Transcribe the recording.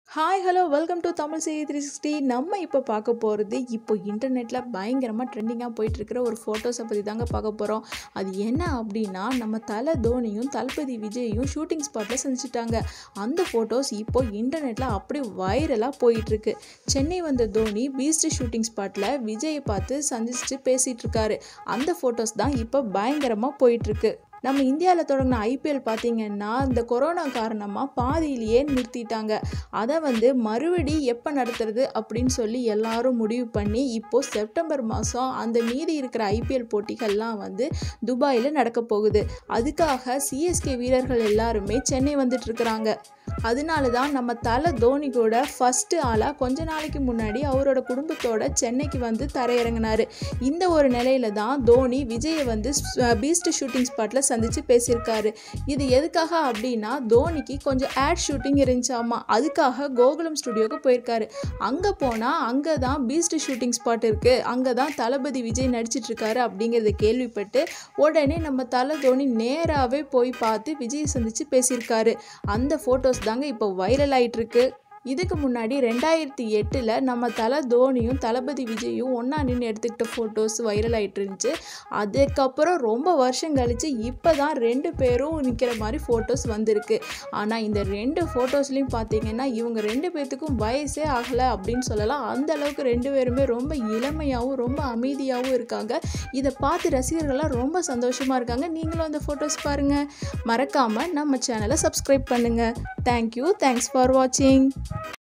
hi hello welcome to Tamil செய்தி three sixty நம்ம இப்போ பார்க்க போகிறது இப்போ இன்டர்நெட்டில் பயங்கரமாக ட்ரெண்டிங்காக போயிட்டுருக்கிற ஒரு ஃபோட்டோஸை பற்றி தாங்க பார்க்க போகிறோம் அது என்ன அப்படின்னா நம்ம தலை தோனியும் தளபதி விஜயும் ஷூட்டிங் ஸ்பாட்டில் சந்திச்சிட்டாங்க அந்த ஃபோட்டோஸ் இப்போ இன்டர்நெட்டில் அப்படி வைரலாக போயிட்டுருக்கு சென்னை வந்த தோனி பீஸ்ட் ஷூட்டிங் ஸ்பாட்டில் விஜயை பார்த்து சந்திச்சுட்டு பேசிகிட்டு இருக்காரு அந்த ஃபோட்டோஸ் தான் இப்போ பயங்கரமாக போயிட்டுருக்கு நம்ம இந்தியாவில் தொடங்கின ஐபிஎல் பார்த்தீங்கன்னா இந்த கொரோனா காரணமாக பாதியிலேயே நிறுத்திட்டாங்க அதை வந்து மறுபடி எப்போ நடத்துறது அப்படின்னு சொல்லி எல்லாரும் முடிவு பண்ணி இப்போது செப்டம்பர் மாதம் அந்த மீதி இருக்கிற ஐபிஎல் போட்டிகள்லாம் வந்து துபாயில் நடக்க போகுது அதுக்காக சிஎஸ்கே வீரர்கள் எல்லாருமே சென்னை வந்துட்டுருக்குறாங்க அதனால தான் நம்ம தலை தோனி கூட ஃபஸ்ட்டு ஆளாக கொஞ்ச நாளைக்கு முன்னாடி அவரோட குடும்பத்தோட சென்னைக்கு வந்து தரையிறங்கினார் இந்த ஒரு நிலையில தான் தோனி விஜயை வந்து பீஸ்ட் ஷூட்டிங் ஸ்பாட்டில் சந்தித்து பேசியிருக்காரு இது எதுக்காக அப்படின்னா தோனிக்கு கொஞ்சம் ஆட் ஷூட்டிங் இருந்துச்சாமா அதுக்காக கோகுலம் ஸ்டுடியோக்கு போயிருக்காரு அங்கே போனால் அங்கே தான் பீஸ்ட் ஷூட்டிங் ஸ்பாட் இருக்குது அங்கே தான் தளபதி விஜய் நடிச்சிட்டு இருக்காரு அப்படிங்கிறத கேள்விப்பட்டு உடனே நம்ம தலை தோனி நேராகவே போய் பார்த்து விஜயை சந்தித்து பேசியிருக்காரு அந்த ஃபோட்டோஸ் தாங்க இப்போ வைரல் ஆயிட்டு இருக்கு இதுக்கு முன்னாடி ரெண்டாயிரத்தி எட்டில் நம்ம தலை தோனியும் தளபதி விஜயும் ஒன்றா நின்று எடுத்துக்கிட்ட ஃபோட்டோஸ் வைரல் ஆகிட்டு இருந்துச்சு அதுக்கப்புறம் ரொம்ப வருஷம் கழித்து இப்போ தான் ரெண்டு பேரும் நிற்கிற மாதிரி ஃபோட்டோஸ் வந்திருக்கு ஆனால் இந்த ரெண்டு ஃபோட்டோஸ்லையும் பார்த்தீங்கன்னா இவங்க ரெண்டு பேர்த்துக்கும் வயசே ஆகலை அப்படின்னு சொல்லலாம் அந்த அளவுக்கு ரெண்டு பேருமே ரொம்ப இளமையாகவும் ரொம்ப அமைதியாகவும் இருக்காங்க இதை பார்த்து ரசிகர்கள்லாம் ரொம்ப சந்தோஷமாக இருக்காங்க நீங்களும் அந்த ஃபோட்டோஸ் பாருங்கள் மறக்காமல் நம்ம சேனலை சப்ஸ்கிரைப் பண்ணுங்கள் தேங்க்யூ தேங்க்ஸ் ஃபார் வாட்சிங்